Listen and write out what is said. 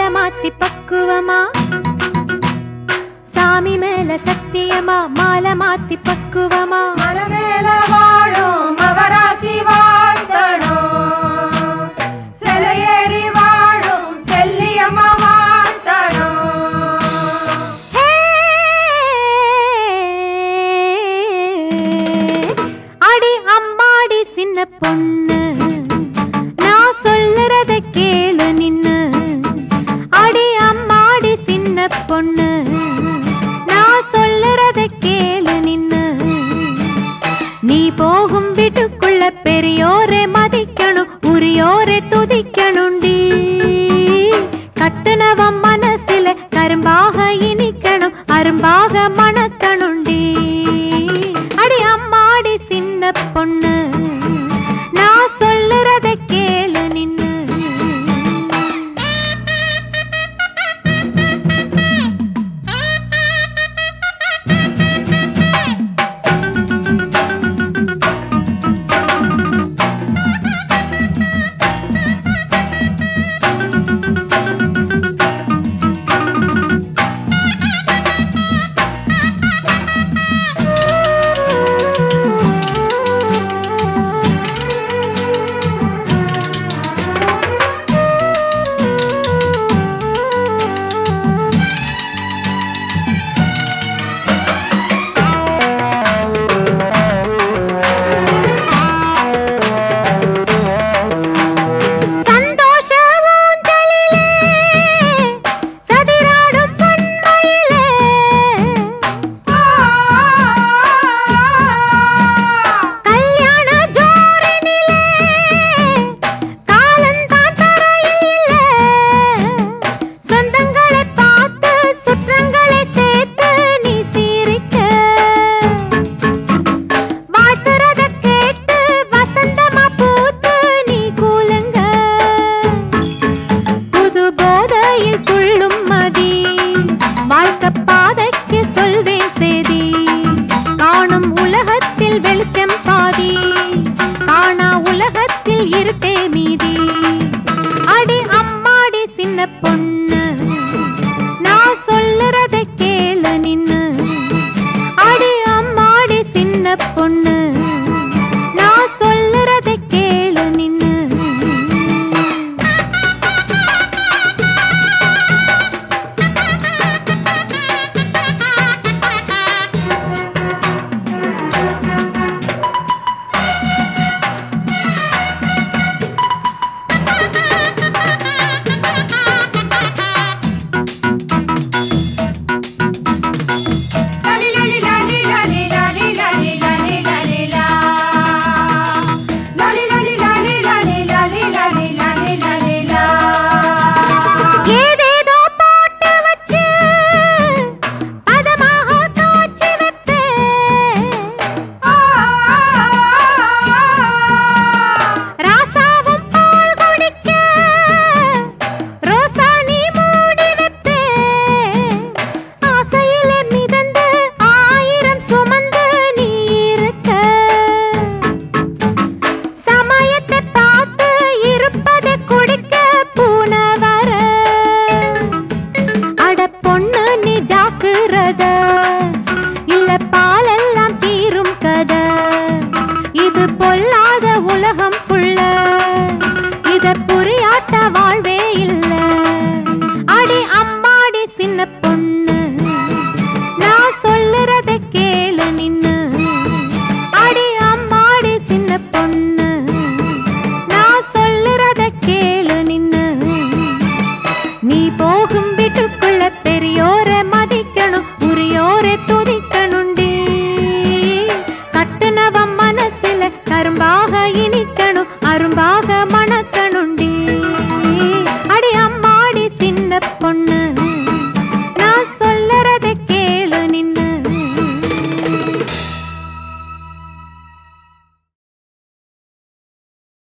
மாலை மாத்தி பக்குவமா சாமி மேல சத்தியமா மாலை மாத்தி பக்குவமா மலை மேல வாழும் மகராசி வாழ்த்தணும் சிலையேறி வாழும் செல்லியம்மா வாழ்த்தணும் ஹே! அடி அம்மாடி சின்ன பொண்ணு நான் சொல்லுறத கேளு நின்னு அடி அம்மாடி சின்ன பொண்ணு நான் சொல்லுறத கேளு நின்னு நீ போகும் வீட்டுக்குள்ள பெரியோரே மதிக்கணும் உரியோரே துதிக்கணும்டி கட்டுனவன் மனசில கரும்பாக இனிக்கணும் அரும்பாக மணக்கணும்டி அடி அம்மாடி சின்ன பொண்ணு நான் சொல்லுறத கேளு நின்னு சந்தோஷ ஊஞ்சலிலே சதிராடும் பொன்மயிலே கல்யாண ஜோரனிலே காலந்தான் தரையிலே சொந்தங்களை பார்த்து சுற்றங்களை சேர்த்து நீ சீரிக்க வாழ்த்துறத கேட்டு வசந்தமா பூத்து நீ கூலுங்க புது போதையில் துள்ளும் மதி வாழ்க்கை பாதைக்கு சொல்வேன் செய்தி காணும் உலகத்தில் வெளிச்சம் பாதி காணா உலகத்தில் இருட்டே மீதி அடி அம்மாடி சின்ன பொண்ணு நான் சொல்லுறத கேளு நின்னு அடி அம்மாடி சின்ன பொண்ணு நான் சொல்லுறத கேளு நின்னு லாலி லாலி லாலி லாலி லாலி லாலி லாலி லாலி லா. லாலி லாலி லாலி லாலி லாலி லாலி லாலி லாலி லா. ஏதேதோ போட்டு வச்சு பதமாக காய்ச்சி வைப்பேன் ஆ, ஆ, ஆ, ஆ. ராசாவும் பால் குடிக்க ரோசா நீ மூடி வைப்பேன் ஆசையில மிதந்து ஆயிரம் சுமந்து நீ இருக்க சமயத்தை பார்த்து இருப்பதை குடிக்க பூனை வர அட பொண்ணு நீ ஜாக்குறத இல்ல பாலெல்லாம் தீரும் கதை இது பொல்லாத உலகம் புள்ள இத புரியாட்ட வாழ்வே இல்ல